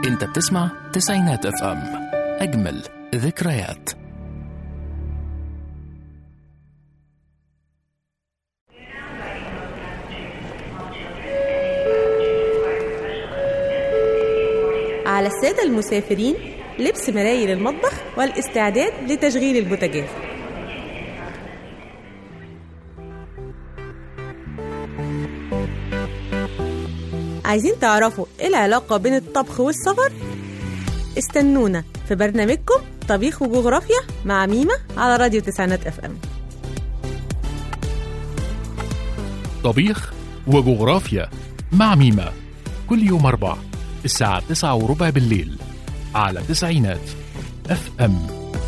انت بتسمع تسعينات اف ام اجمل ذكريات على السادة المسافرين لبس مرايل المطبخ والاستعداد لتشغيل البوتاجاز عايزين تعرفوا ايه العلاقة بين الطبخ والسفر؟ استنونا في برنامجكم طبيخ وجغرافيا مع ميمة على راديو تسعينات اف ام طبيخ وجغرافيا مع ميمة كل يوم أربع الساعة تسعة وربع بالليل على تسعينات اف ام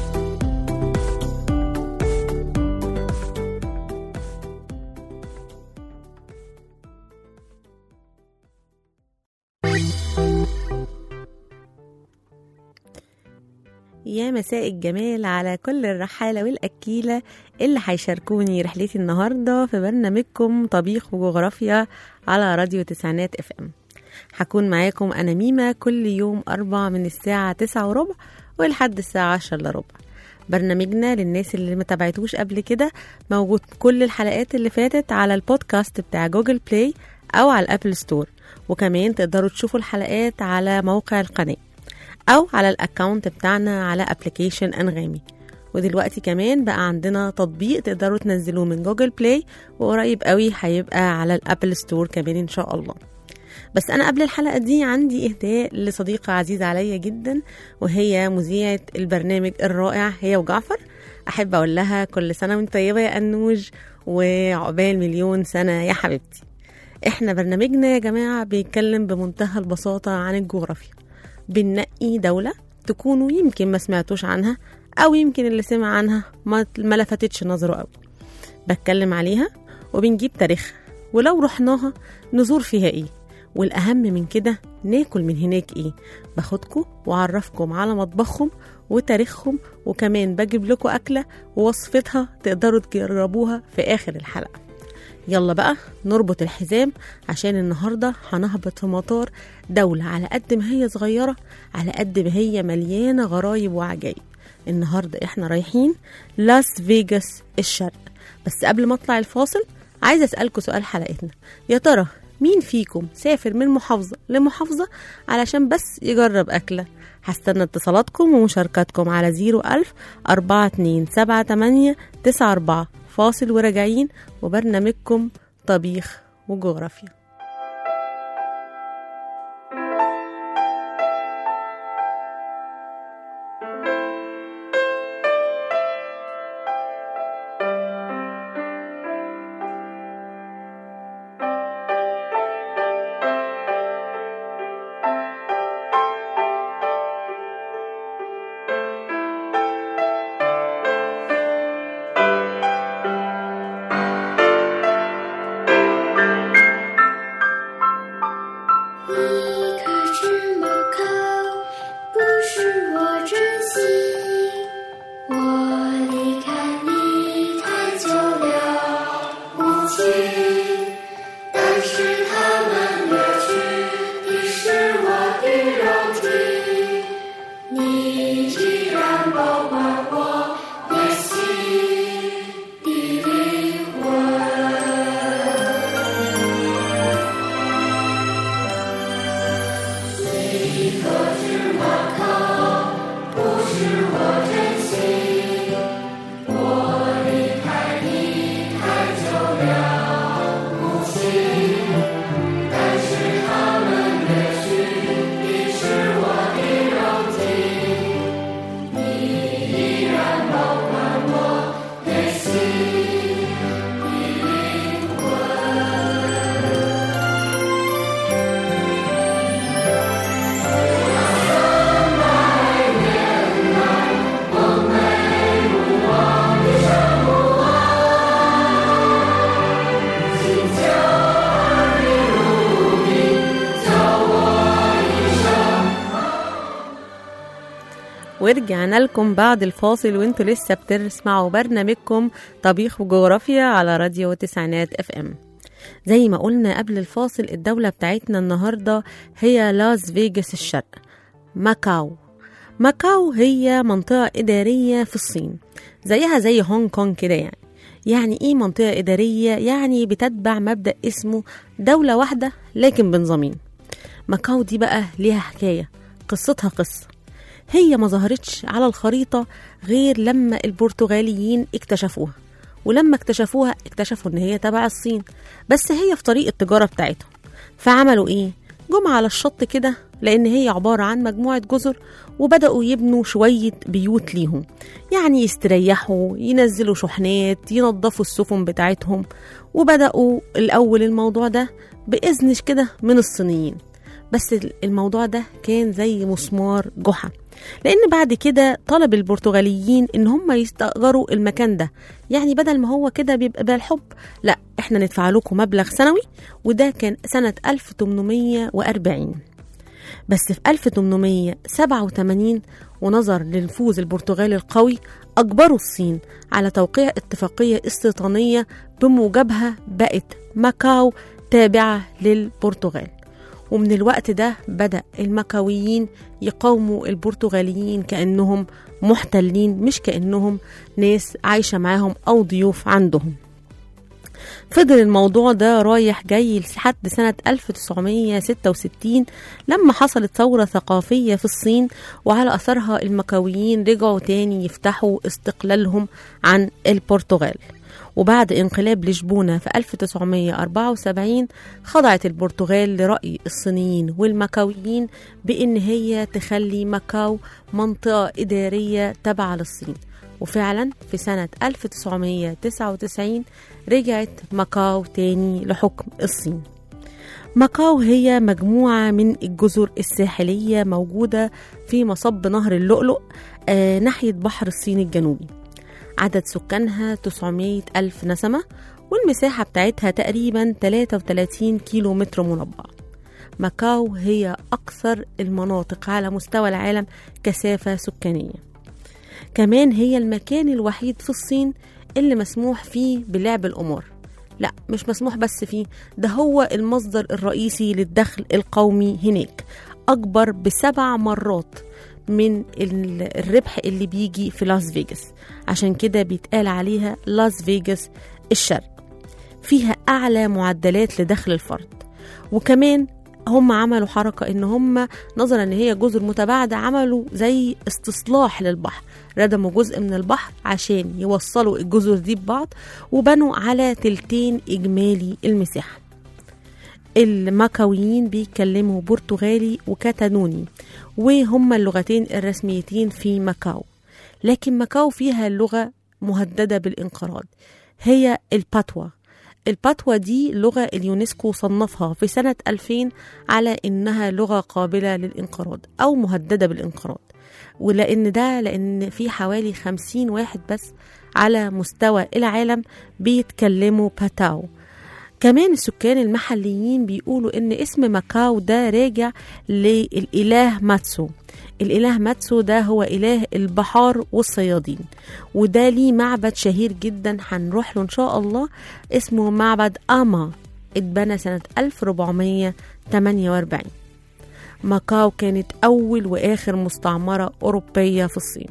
يا مساء الجمال على كل الرحالة والأكيلة اللي هيشاركوني رحلتي النهاردة في برنامجكم طبيخ وجغرافيا على راديو تسعينات اف ام هكون معاكم أنا ميمة كل يوم أربع من الساعة تسعة وربع ولحد الساعة عشر إلا ربع برنامجنا للناس اللي ما تابعتوش قبل كده موجود كل الحلقات اللي فاتت على البودكاست بتاع جوجل بلاي أو على الأبل ستور وكمان تقدروا تشوفوا الحلقات على موقع القناة أو على الأكاونت بتاعنا على أبليكيشن أنغامي ودلوقتي كمان بقى عندنا تطبيق تقدروا تنزلوه من جوجل بلاي وقريب قوي هيبقى على الأبل ستور كمان إن شاء الله بس أنا قبل الحلقة دي عندي إهداء لصديقة عزيزة عليا جدا وهي مذيعة البرنامج الرائع هي وجعفر أحب أقول لها كل سنة وأنت طيبة يا أنوج وعقبال مليون سنة يا حبيبتي احنا برنامجنا يا جماعة بيتكلم بمنتهى البساطة عن الجغرافيا بننقي دولة تكونوا يمكن ما سمعتوش عنها أو يمكن اللي سمع عنها ما ما لفتتش نظره أوي بتكلم عليها وبنجيب تاريخها ولو رحناها نزور فيها ايه والأهم من كده ناكل من هناك ايه باخدكم وأعرفكم على مطبخهم وتاريخهم وكمان بجيب لكم أكلة ووصفتها تقدروا تجربوها في آخر الحلقة يلا بقى نربط الحزام عشان النهاردة هنهبط في مطار دولة على قد ما هي صغيرة على قد ما هي مليانة غرايب وعجائب النهاردة احنا رايحين لاس فيجاس الشرق بس قبل ما اطلع الفاصل عايزة اسألكم سؤال حلقتنا يا ترى مين فيكم سافر من محافظة لمحافظة علشان بس يجرب أكلة هستنى اتصالاتكم ومشاركاتكم على 01000 4278 94 فاصل وراجعين وبرنامجكم طبيخ وجغرافيا 一颗芝麻糕，不是我真心。我离开你太久了，母亲。但是他们掠去的是我的肉体，你依然保管我内心的灵魂。 ورجعنا لكم بعد الفاصل وانتوا لسه بتسمعوا برنامجكم طبيخ وجغرافيا على راديو تسعينات اف ام زي ما قلنا قبل الفاصل الدولة بتاعتنا النهاردة هي لاس فيجاس الشرق ماكاو ماكاو هي منطقة إدارية في الصين زيها زي هونج كونج كده يعني يعني إيه منطقة إدارية؟ يعني بتتبع مبدأ اسمه دولة واحدة لكن بنظامين ماكاو دي بقى ليها حكاية قصتها قصة هي ما ظهرتش على الخريطة غير لما البرتغاليين اكتشفوها ولما اكتشفوها اكتشفوا ان هي تبع الصين بس هي في طريق التجارة بتاعتهم فعملوا ايه جم على الشط كده لان هي عبارة عن مجموعة جزر وبدأوا يبنوا شوية بيوت ليهم يعني يستريحوا ينزلوا شحنات ينظفوا السفن بتاعتهم وبدأوا الأول الموضوع ده بإذن كده من الصينيين بس الموضوع ده كان زي مسمار جحا لان بعد كده طلب البرتغاليين ان هم يستأجروا المكان ده يعني بدل ما هو كده بيبقى بالحب لا احنا ندفع لكم مبلغ سنوي وده كان سنة 1840 بس في 1887 ونظر لنفوذ البرتغال القوي أجبروا الصين على توقيع اتفاقية استيطانية بموجبها بقت ماكاو تابعة للبرتغال ومن الوقت ده بدأ المكاويين يقاوموا البرتغاليين كأنهم محتلين مش كأنهم ناس عايشة معاهم أو ضيوف عندهم فضل الموضوع ده رايح جاي لحد سنة 1966 لما حصلت ثورة ثقافية في الصين وعلى أثرها المكاويين رجعوا تاني يفتحوا استقلالهم عن البرتغال وبعد انقلاب لشبونة في 1974 خضعت البرتغال لرأي الصينيين والمكاويين بإن هي تخلي ماكاو منطقة إدارية تابعة للصين وفعلا في سنة 1999 رجعت ماكاو تاني لحكم الصين ماكاو هي مجموعة من الجزر الساحلية موجودة في مصب نهر اللؤلؤ آه ناحية بحر الصين الجنوبي عدد سكانها 900 ألف نسمة والمساحة بتاعتها تقريبا 33 كيلو متر مربع ماكاو هي أكثر المناطق على مستوى العالم كثافة سكانية كمان هي المكان الوحيد في الصين اللي مسموح فيه بلعب القمار لا مش مسموح بس فيه ده هو المصدر الرئيسي للدخل القومي هناك أكبر بسبع مرات من الربح اللي بيجي في لاس فيجاس عشان كده بيتقال عليها لاس فيجاس الشرق فيها أعلى معدلات لدخل الفرد وكمان هم عملوا حركة ان هم نظرا ان هي جزر متباعدة عملوا زي استصلاح للبحر ردموا جزء من البحر عشان يوصلوا الجزر دي ببعض وبنوا على تلتين اجمالي المساحة الماكاويين بيتكلموا برتغالي وكتالوني وهم اللغتين الرسميتين في ماكاو لكن ماكاو فيها لغة مهددة بالانقراض هي الباتوا الباتوا دي لغة اليونسكو صنفها في سنة 2000 على إنها لغة قابلة للانقراض أو مهددة بالانقراض ولأن ده لأن في حوالي 50 واحد بس على مستوى العالم بيتكلموا باتاو كمان السكان المحليين بيقولوا ان اسم ماكاو ده راجع للاله ماتسو الاله ماتسو ده هو اله البحار والصيادين وده ليه معبد شهير جدا هنروح له ان شاء الله اسمه معبد اما اتبنى سنة 1448 ماكاو كانت أول وآخر مستعمرة أوروبية في الصين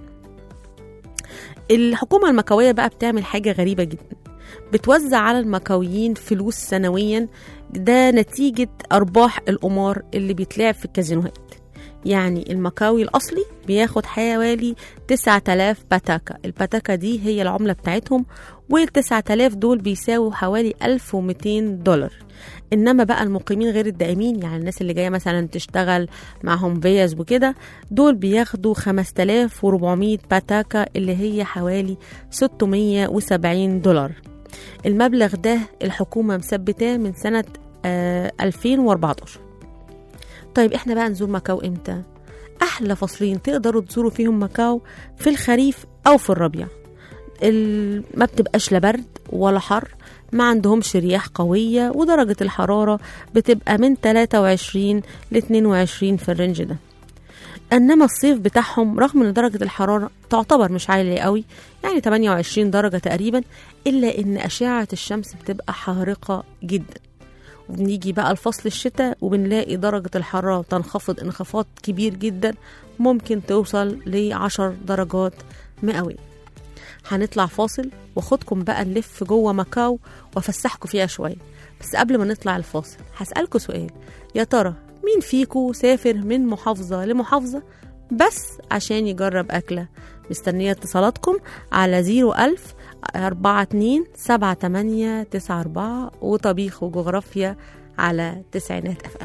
الحكومة المكاوية بقى بتعمل حاجة غريبة جدا بتوزع على المكاويين فلوس سنويا ده نتيجة أرباح القمار اللي بيتلعب في الكازينوهات يعني المكاوي الأصلي بياخد حوالي 9000 باتاكا الباتاكا دي هي العملة بتاعتهم وال 9000 دول بيساووا حوالي 1200 دولار انما بقى المقيمين غير الدائمين يعني الناس اللي جايه مثلا تشتغل معهم فيز وكده دول بياخدوا 5400 باتاكا اللي هي حوالي 670 دولار المبلغ ده الحكومه مثبتاه من سنه آه 2014 طيب احنا بقى نزور ماكاو امتى احلى فصلين تقدروا تزوروا فيهم ماكاو في الخريف او في الربيع ال- ما بتبقاش لا برد ولا حر ما عندهمش رياح قوية ودرجة الحرارة بتبقى من 23 ل 22 في الرينج ده انما الصيف بتاعهم رغم ان درجة الحرارة تعتبر مش عالية قوي يعني 28 درجة تقريبا الا ان اشعة الشمس بتبقى حارقة جدا بنيجي بقى لفصل الشتاء وبنلاقي درجة الحرارة تنخفض انخفاض كبير جدا ممكن توصل لعشر درجات مئوية هنطلع فاصل واخدكم بقى نلف جوه ماكاو وافسحكم فيها شوية بس قبل ما نطلع الفاصل هسألكوا سؤال يا ترى مين فيكو سافر من محافظة لمحافظة بس عشان يجرب أكلة مستنية اتصالاتكم على 01000 42 78 94 وطبيخ وجغرافيا على تسعينات اف ام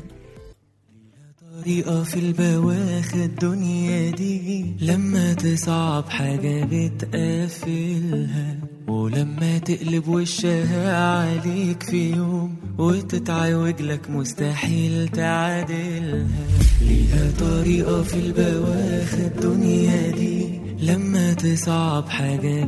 طريقة في البواخ الدنيا دي لما تصعب حاجة بتقفلها ولما تقلب وشها عليك في يوم وتتعوج لك مستحيل تعادلها ليها طريقة في البواخ الدنيا دي لما تصعب حاجة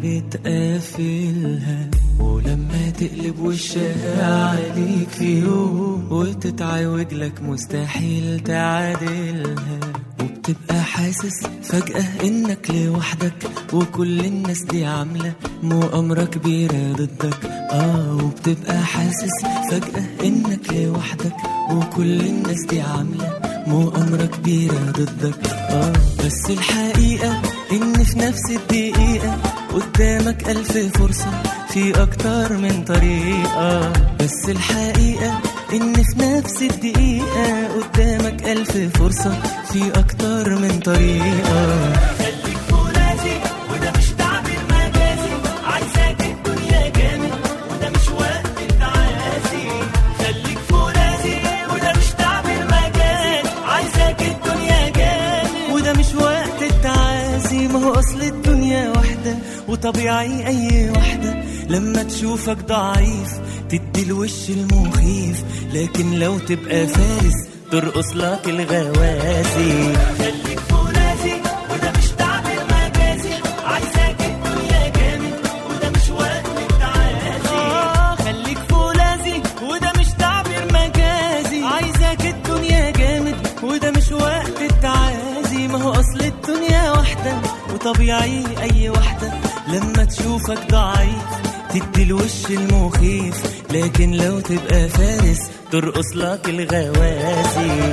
بتقفلها ولما تقلب وشها عليك في يوم وتتعوج لك مستحيل تعادلها وبتبقى حاسس فجأة انك لوحدك وكل الناس دي عاملة مؤامرة كبيرة ضدك اه وبتبقى حاسس فجأة انك لوحدك وكل الناس دي عاملة مؤامرة كبيرة ضدك اه بس الحقيقة ان في نفس الدقيقة قدامك ألف فرصة في أكتر من طريقة بس الحقيقة إن في نفس الدقيقة قدامك ألف فرصة في أكتر من طريقة خليك فرازي وده مش تعبير مجازي عايزاك الدنيا جامد وده مش وقت التعاسي خليك فرازي وده مش تعبير مجازي عايزاك الدنيا جامد وده مش وقت التعاسي ما هو أصل الدنيا واحدة وطبيعي أي واحدة لما تشوفك ضعيف تدي الوش المخيف لكن لو تبقى فارس ترقص لك الغوازي خليك فرازي وده مش تعبير مجازي عايزاك الدنيا جامد وده مش وقت التعازي آه خليك فولاذي وده مش تعبير مجازي عايزاك الدنيا جامد وده مش وقت التعازي ما هو اصل الدنيا واحدة وطبيعي اي واحدة لما تشوفك ضعيف تدي الوش المخيف لكن لو تبقى فارس ترقص لك الغوازي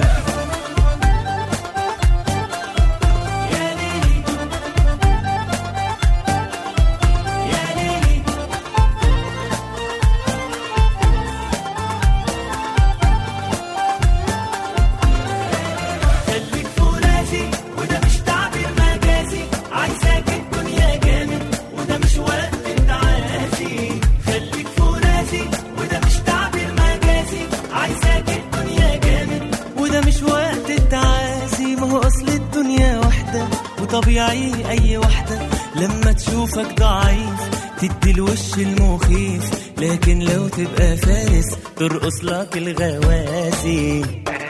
يا ليلي يا ليلي خليك فرازي وده مش تعبير مجازي عايزاك الدنيا جامد وده مش وقت التعازي خليك فرازي وده مش تعبير مجازي عايزاك الدنيا جامد وده مش وقت التعازي ما هو اصل الدنيا واحدة وطبيعي اي واحدة لما تشوفك ضعيف تدي الوش المخيف لكن لو تبقى فارس ترقص لك الغوازي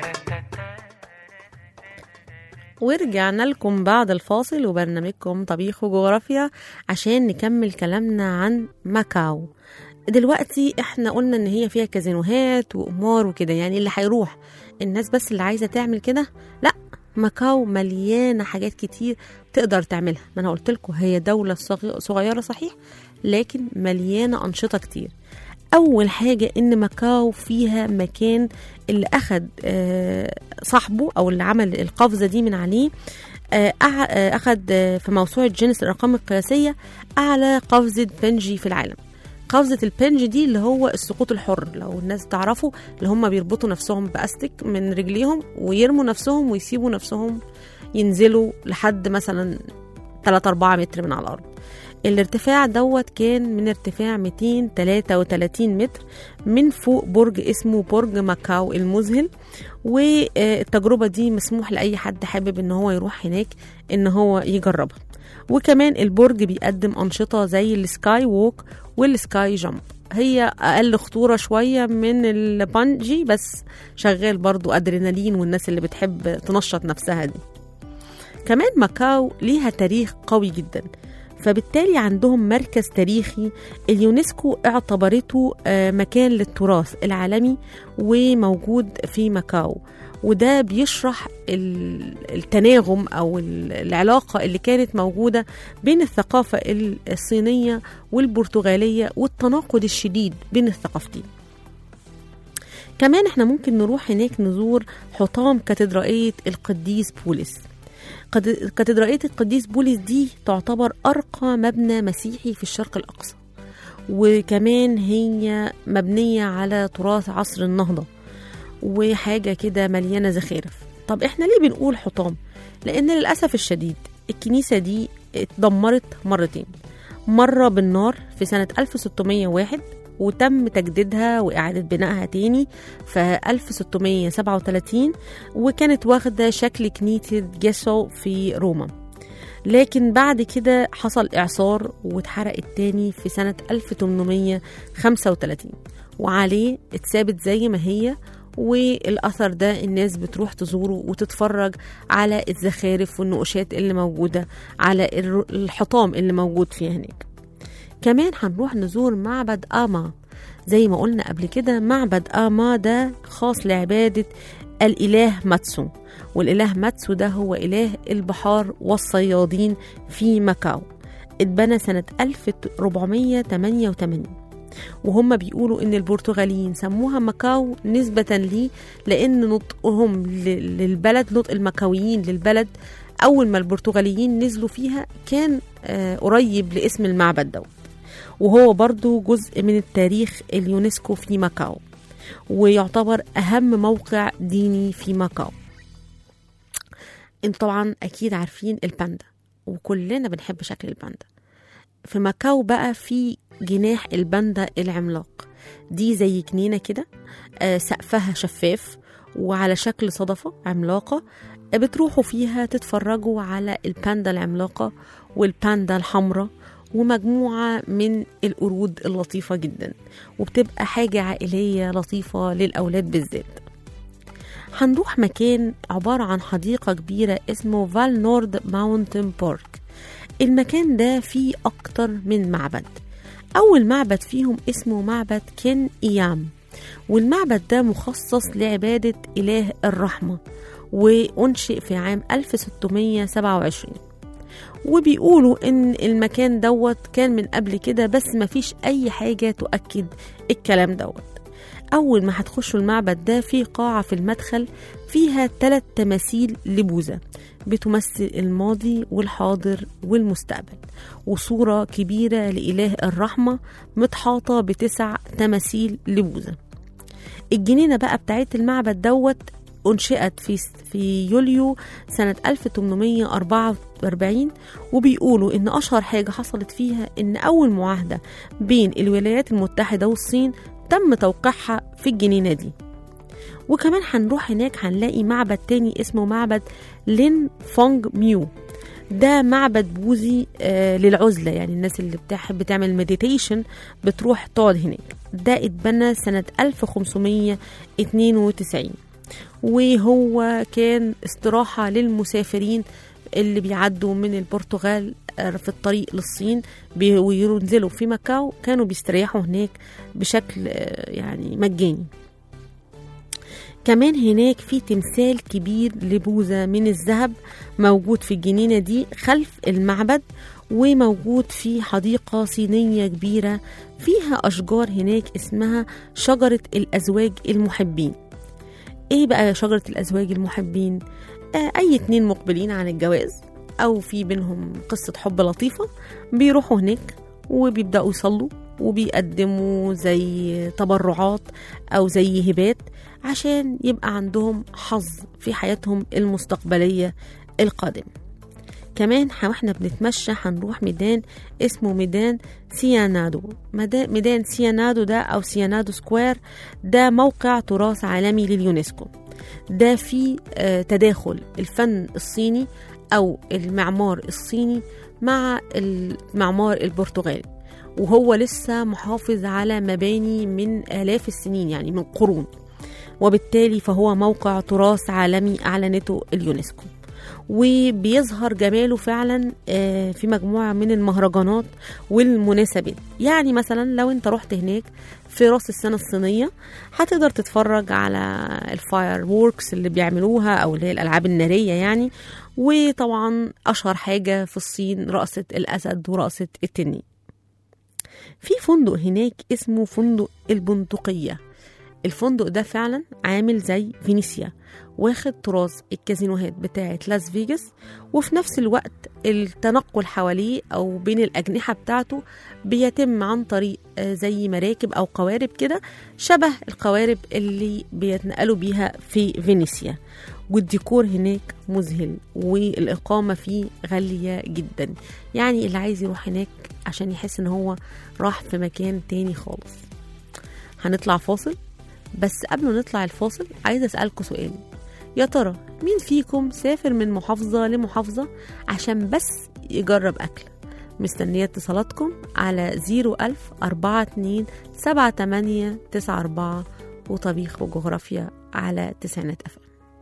ورجعنا لكم بعد الفاصل وبرنامجكم طبيخ وجغرافيا عشان نكمل كلامنا عن ماكاو دلوقتي احنا قلنا ان هي فيها كازينوهات وقمار وكده يعني اللي هيروح الناس بس اللي عايزه تعمل كده لا ماكاو مليانه حاجات كتير تقدر تعملها ما انا قلت لكم هي دوله صغ- صغيره صحيح لكن مليانه انشطه كتير اول حاجه ان ماكاو فيها مكان اللي اخد آه، صاحبه او اللي عمل القفزه دي من عليه آه، أع- آه، اخد آه، في موسوعه جينيس الارقام القياسيه اعلى قفزه بنجي في العالم قفزة البنج دي اللي هو السقوط الحر لو الناس تعرفوا اللي هم بيربطوا نفسهم بأستك من رجليهم ويرموا نفسهم ويسيبوا نفسهم ينزلوا لحد مثلا 3 4 متر من على الأرض الارتفاع دوت كان من ارتفاع 233 متر من فوق برج اسمه برج ماكاو المذهل والتجربة دي مسموح لأي حد حابب ان هو يروح هناك ان هو يجربها وكمان البرج بيقدم أنشطة زي السكاي ووك والسكاي جامب هي أقل خطورة شوية من البانجي بس شغال برضو أدرينالين والناس اللي بتحب تنشط نفسها دي كمان ماكاو ليها تاريخ قوي جدا فبالتالي عندهم مركز تاريخي اليونسكو اعتبرته آه، مكان للتراث العالمي وموجود في ماكاو وده بيشرح ال- التناغم او ال- العلاقه اللي كانت موجوده بين الثقافه ال- الصينيه والبرتغاليه والتناقض الشديد بين الثقافتين كمان احنا ممكن نروح هناك نزور حطام كاتدرائية القديس بولس قد- كاتدرائية القديس بولس دي تعتبر أرقى مبنى مسيحي في الشرق الأقصى وكمان هي مبنية على تراث عصر النهضة وحاجة كده مليانة زخارف طب احنا ليه بنقول حطام؟ لأن للأسف الشديد الكنيسة دي اتدمرت مرتين مرة بالنار في سنة 1601 وتم تجديدها وإعادة بنائها تاني في 1637 وكانت واخدة شكل كنيسة جيسو في روما لكن بعد كده حصل إعصار واتحرقت تاني في سنة 1835 وعليه اتثابت زي ما هي والأثر ده الناس بتروح تزوره وتتفرج على الزخارف والنقوشات اللي موجودة على الر- الحطام اللي موجود فيها هناك كمان هنروح نزور معبد آما زي ما قلنا قبل كده معبد آما ده خاص لعبادة الإله ماتسو والإله ماتسو ده هو إله البحار والصيادين في ماكاو اتبنى سنة 1488 وهم بيقولوا ان البرتغاليين سموها ماكاو نسبة ليه لان نطقهم ل- للبلد نطق المكاويين للبلد اول ما البرتغاليين نزلوا فيها كان آه، قريب لاسم المعبد دوت وهو برضو جزء من التاريخ اليونسكو في ماكاو ويعتبر أهم موقع ديني في ماكاو انتوا طبعا أكيد عارفين الباندا وكلنا بنحب شكل الباندا في ماكاو بقى في جناح الباندا العملاق دي زي جنينة كده آه، سقفها شفاف وعلى شكل صدفة عملاقة آه، بتروحوا فيها تتفرجوا على الباندا العملاقة والباندا الحمراء ومجموعة من القرود اللطيفة جدا وبتبقى حاجة عائلية لطيفة للأولاد بالذات هنروح مكان عبارة عن حديقة كبيرة اسمه فال نورد ماونتن بارك المكان ده فيه أكتر من معبد أول معبد فيهم اسمه معبد كين إيام والمعبد ده مخصص لعبادة إله الرحمة وأنشئ في عام 1627 وبيقولوا ان المكان دوت كان من قبل كده بس مفيش اي حاجة تؤكد الكلام دوت اول ما هتخشوا المعبد ده في قاعة في المدخل فيها ثلاث تماثيل لبوذا بتمثل الماضي والحاضر والمستقبل وصورة كبيرة لإله الرحمة متحاطة بتسع تماثيل لبوذا الجنينة بقى بتاعت المعبد دوت أنشئت في في يوليو سنة 1844 وبيقولوا إن أشهر حاجة حصلت فيها إن أول معاهدة بين الولايات المتحدة والصين تم توقيعها في الجنينة دي وكمان هنروح هناك هنلاقي معبد تاني اسمه معبد لين فونج ميو ده معبد بوذي آه للعزلة يعني الناس اللي بتحب تعمل مديتيشن بتروح تقعد هناك ده اتبنى سنة 1592 وهو كان استراحة للمسافرين اللي بيعدوا من البرتغال آه، في الطريق للصين بي- وينزلوا في ماكاو كانوا بيستريحوا هناك بشكل آه، يعني مجاني كمان هناك في تمثال كبير لبوذا من الذهب موجود في الجنينة دي خلف المعبد وموجود في حديقة صينية كبيرة فيها أشجار هناك اسمها شجرة الأزواج المحبين ايه بقى شجرة الأزواج المحبين آه أي اتنين مقبلين عن الجواز أو في بينهم قصة حب لطيفة بيروحوا هناك وبيبدأوا يصلوا وبيقدموا زي تبرعات أو زي هبات عشان يبقى عندهم حظ في حياتهم المستقبلية القادمة كمان ح- واحنا بنتمشى هنروح ميدان اسمه ميدان سيانادو مدا- ميدان سيانادو ده او سيانادو سكوير ده موقع تراث عالمي لليونسكو ده فيه آه، تداخل الفن الصيني او المعمار الصيني مع المعمار البرتغالي وهو لسه محافظ على مباني من آلاف السنين يعني من قرون وبالتالي فهو موقع تراث عالمي أعلنته اليونسكو وبيظهر جماله فعلا آه، في مجموعة من المهرجانات والمناسبات يعني مثلا لو انت رحت هناك في راس السنة الصينية هتقدر تتفرج على الفاير ووركس اللي بيعملوها أو اللي هي الألعاب النارية يعني وطبعا أشهر حاجة في الصين رقصة الأسد ورقصة التنين في فندق هناك اسمه فندق البندقية الفندق ده فعلا عامل زي فينيسيا واخد تراث الكازينوهات بتاعة لاس فيجاس وفي نفس الوقت التنقل حواليه أو بين الأجنحة بتاعته بيتم عن طريق آه، زي مراكب أو قوارب كده شبه القوارب اللي بيتنقلوا بيها في فينيسيا والديكور هناك مذهل والإقامة فيه غالية جدا يعني اللي عايز يروح هناك عشان يحس ان هو راح في مكان تاني خالص هنطلع فاصل بس قبل ما نطلع الفاصل عايزة أسألكوا سؤال يا ترى مين فيكم سافر من محافظة لمحافظة عشان بس يجرب أكل مستنية اتصالاتكم على 01000 42 78 94 وطبيخ وجغرافيا على تسعينات أفلام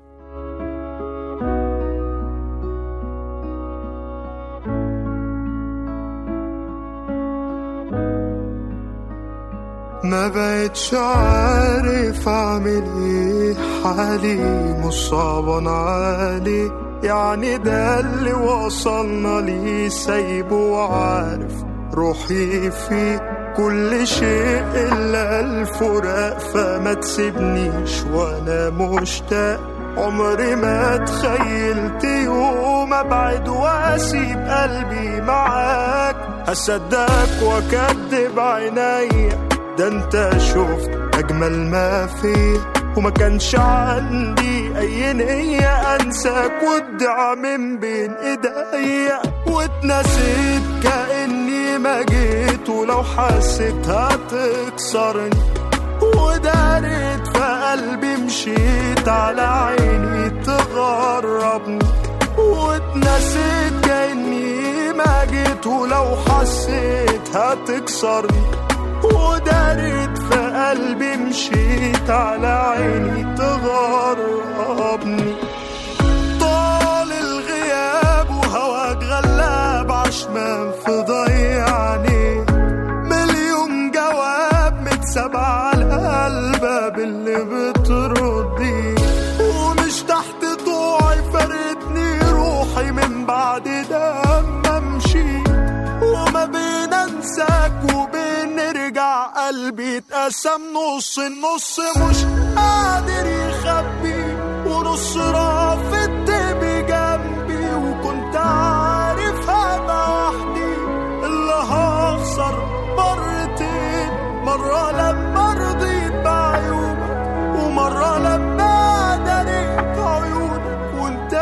ما بقتش عارف اعمل ايه حالي مش صعبان علي يعني ده اللي وصلنا ليه سايبه وعارف روحي فيه كل شيء الا الفراق فما تسيبنيش وانا مشتاق عمري ما تخيلت يوم ابعد واسيب قلبي معاك هصدقك واكدب عينيا ده انت شفت اجمل ما فيا وما كانش عندي اي نية انساك وادعى من بين ايديا واتنسيت كاني ما جيت ولو حسيت هتكسرني ودارت في قلبي مشيت على عيني تغربني واتنسيت كاني ما جيت ولو حسيت هتكسرني ودارت في قلبي مشيت على عيني تغربني طال الغياب وهواك غلاب عشمان في ضيعني مليون جواب متسابع على الباب اللي بتردي ومش تحت طوعي فارقتني روحي من بعد لما امشي وما بين انساك وبين نرجع قلبي اتقسم نص النص مش قادر يخبي ونص رافضت بجنبي وكنت عارف هبقى وحدي اللي هخسر مرتين مرة لما رضيت بعيوبك ومرة لما دريت عيونك وانت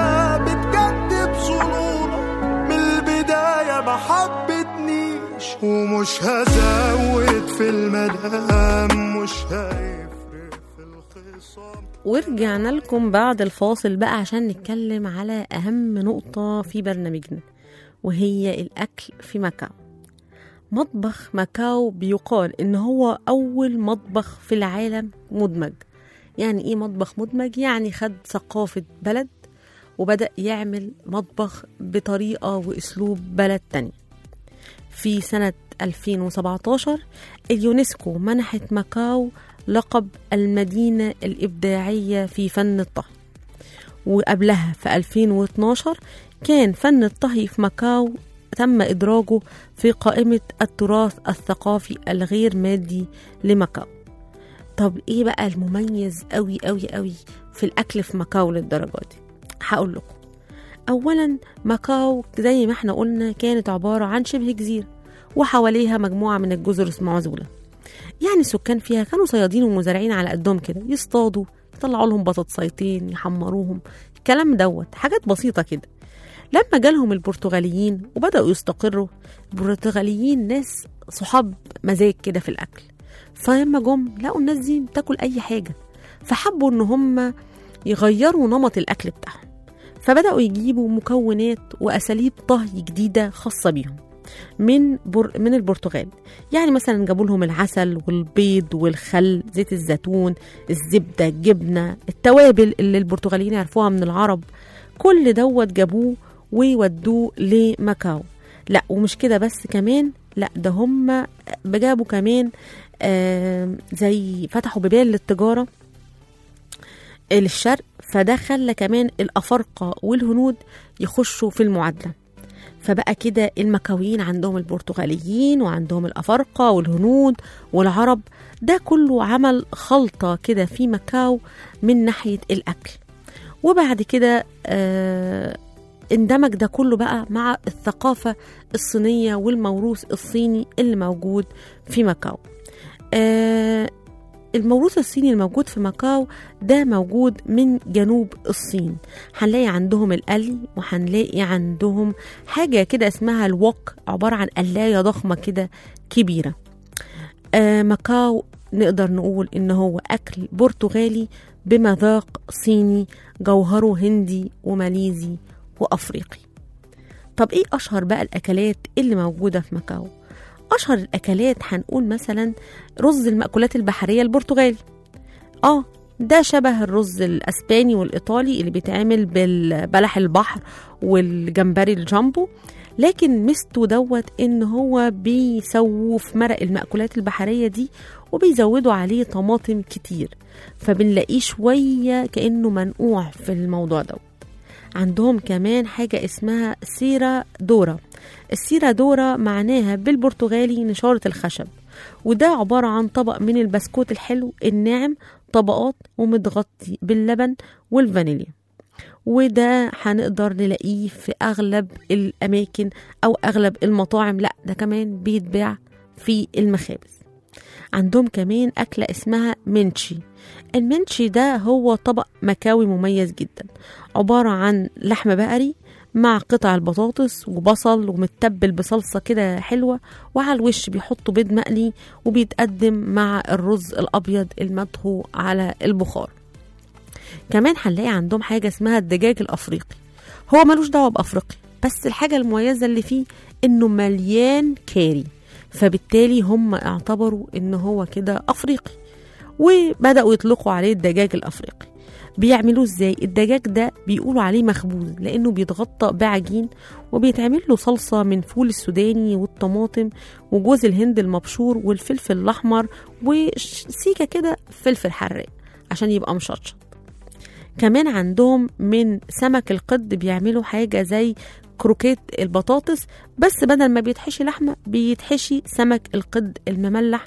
بتكذب ظنونك من البداية ما حبتنيش ومش هزود في المدام مش هيفرق في الخصام ورجعنا لكم بعد الفاصل بقى عشان نتكلم على أهم نقطة في برنامجنا وهي الأكل في ماكاو مطبخ ماكاو بيقال إن هو أول مطبخ في العالم مدمج يعني إيه مطبخ مدمج؟ يعني خد ثقافة بلد وبدأ يعمل مطبخ بطريقة وأسلوب بلد تاني في سنة 2017 اليونسكو منحت ماكاو لقب المدينة الإبداعية في فن الطهي وقبلها في 2012 كان فن الطهي في ماكاو تم إدراجه في قائمة التراث الثقافي الغير مادي لماكاو طب إيه بقى المميز أوي أوي أوي في الأكل في ماكاو للدرجة دي هقول لكم أولا ماكاو زي ما احنا قلنا كانت عبارة عن شبه جزيرة وحواليها مجموعة من الجزر معزولة يعني السكان فيها كانوا صيادين ومزارعين على قدهم كده يصطادوا يطلعوا لهم بطاطسيتين يحمروهم الكلام دوت حاجات بسيطة كده لما جالهم البرتغاليين وبدأوا يستقروا البرتغاليين ناس صحاب مزاج كده في الأكل فلما جم لقوا الناس دي بتاكل أي حاجة فحبوا إن هم يغيروا نمط الأكل بتاعهم فبدأوا يجيبوا مكونات وأساليب طهي جديدة خاصة بيهم من بر... من البرتغال يعني مثلا جابوا لهم العسل والبيض والخل زيت الزيتون الزبده الجبنه التوابل اللي البرتغاليين يعرفوها من العرب كل دوت جابوه ويودوه لماكاو لا ومش كده بس كمان لا ده هم جابوا كمان آه زي فتحوا بيبان للتجاره للشرق فده خلى كمان الافارقه والهنود يخشوا في المعادله فبقى كده المكاويين عندهم البرتغاليين وعندهم الأفارقة والهنود والعرب ده كله عمل خلطة كده في مكاو من ناحية الأكل وبعد كده آه اندمج ده كله بقى مع الثقافة الصينية والموروث الصيني اللي موجود في ماكاو آه الموروث الصيني الموجود في ماكاو ده موجود من جنوب الصين هنلاقي عندهم القلي وهنلاقي عندهم حاجة كده اسمها الوك عبارة عن قلاية ضخمة كده كبيرة آه ماكاو نقدر نقول ان هو اكل برتغالي بمذاق صيني جوهره هندي وماليزي وافريقي طب ايه اشهر بقى الاكلات اللي موجوده في ماكاو اشهر الاكلات هنقول مثلا رز المأكولات البحريه البرتغالي اه ده شبه الرز الاسباني والايطالي اللي بيتعمل بالبلح البحر والجمبري الجامبو لكن ميزته دوت ان هو بيسووه في مرق المأكولات البحريه دي وبيزودوا عليه طماطم كتير فبنلاقيه شويه كانه منقوع في الموضوع دوت عندهم كمان حاجة اسمها سيرا دورا السيرا دورا معناها بالبرتغالي نشارة الخشب وده عبارة عن طبق من البسكوت الحلو الناعم طبقات ومتغطي باللبن والفانيليا وده هنقدر نلاقيه في أغلب الأماكن أو أغلب المطاعم لا ده كمان بيتباع في المخابز عندهم كمان أكلة اسمها منشي المنشي ده هو طبق مكاوي مميز جدا عبارة عن لحم بقري مع قطع البطاطس وبصل ومتبل بصلصة كده حلوة وعلى الوش بيحطوا بيض مقلي وبيتقدم مع الرز الأبيض المطهو على البخار كمان هنلاقي عندهم حاجة اسمها الدجاج الأفريقي هو ملوش دعوة بأفريقيا بس الحاجة المميزة اللي فيه إنه مليان كاري فبالتالي هم اعتبروا إن هو كده أفريقي وبدأوا يطلقوا عليه الدجاج الأفريقي بيعملوه ازاي الدجاج ده بيقولوا عليه مخبوز لانه بيتغطى بعجين وبيتعمل له صلصه من فول السوداني والطماطم وجوز الهند المبشور والفلفل الاحمر وسيكه كده فلفل حراق عشان يبقى مشطشط كمان عندهم من سمك القد بيعملوا حاجه زي كروكيت البطاطس بس بدل ما بيتحشي لحمه بيتحشي سمك القد المملح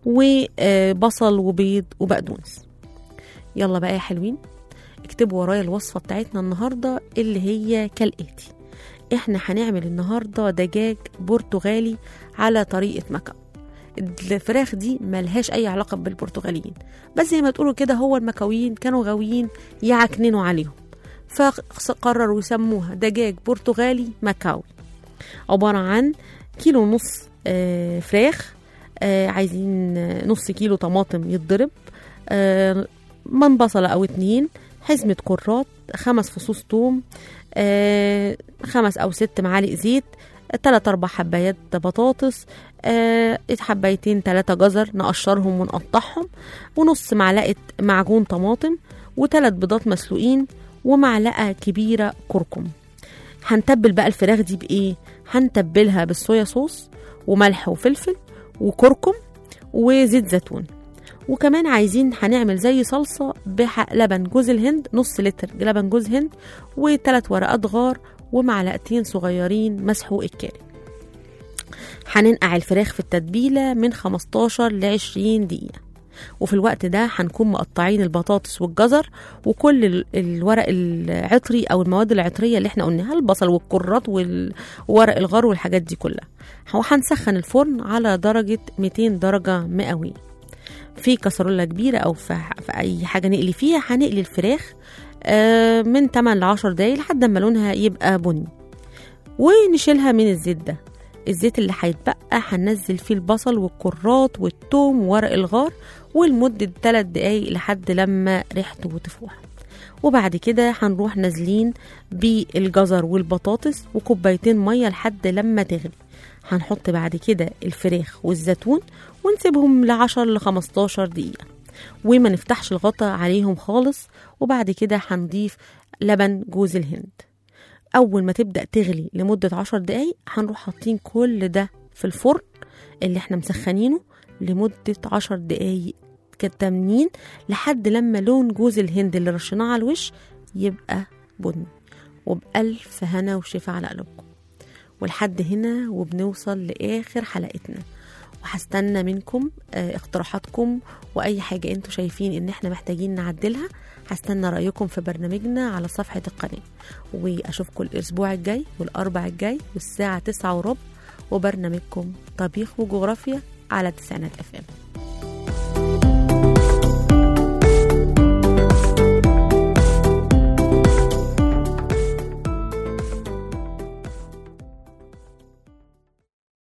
وبصل وبيض وبقدونس يلا بقى يا حلوين اكتبوا ورايا الوصفة بتاعتنا النهاردة اللي هي كالآتي احنا هنعمل النهاردة دجاج برتغالي على طريقة مكاو الفراخ دي ملهاش اي علاقة بالبرتغاليين بس زي ما تقولوا كده هو المكاويين كانوا غاويين يعكننوا عليهم فقرروا يسموها دجاج برتغالي مكاوي عبارة عن كيلو ونص آه فراخ آه عايزين نص كيلو طماطم يتضرب آه من بصلة أو اتنين حزمة كرات خمس فصوص توم آه خمس أو ست معالق زيت تلات أربع حبايات بطاطس آه حبايتين تلاتة جزر نقشرهم ونقطعهم ونص معلقة معجون طماطم وتلات بيضات مسلوقين ومعلقة كبيرة كركم هنتبل بقى الفراخ دي بإيه؟ هنتبلها بالصويا صوص وملح وفلفل وكركم وزيت زيتون وكمان عايزين هنعمل زي صلصة بلبن جوز الهند نص لتر لبن جوز هند وثلاث ورقات غار ومعلقتين صغيرين مسحوق الكاري هننقع الفراخ في التتبيلة من 15 ل 20 دقيقة وفي الوقت ده هنكون مقطعين البطاطس والجزر وكل الورق العطري او المواد العطريه اللي احنا قلناها البصل والكرات وورق الغار والحاجات دي كلها وهنسخن الفرن على درجه 200 درجه مئويه في كسرولة كبيرة أو في, في أي حاجة نقلي فيها هنقلي الفراخ من 8 ل 10 دقايق لحد ما لونها يبقى بني ونشيلها من الزيت ده الزيت اللي هيتبقى هننزل فيه البصل والكرات والثوم وورق الغار ولمدة 3 دقايق لحد لما ريحته تفوح وبعد كده هنروح نازلين بالجزر والبطاطس وكوبايتين مية لحد لما تغلي هنحط بعد كده الفراخ والزيتون ونسيبهم لعشر لخمستاشر دقيقة وما نفتحش الغطا عليهم خالص وبعد كده هنضيف لبن جوز الهند أول ما تبدأ تغلي لمدة عشر دقايق هنروح حاطين كل ده في الفرن اللي احنا مسخنينه لمدة عشر دقايق كتامنين لحد لما لون جوز الهند اللي رشيناه على الوش يبقى بني وبألف هنا وشفا على قلوبكم ولحد هنا وبنوصل لآخر حلقتنا وهستنى منكم آه، اقتراحاتكم واي حاجه انتوا شايفين ان احنا محتاجين نعدلها هستنى رايكم في برنامجنا على صفحه القناه واشوفكم الاسبوع الجاي والاربع الجاي والساعه تسعة وربع وبرنامجكم طبيخ وجغرافيا على تسعينات اف ام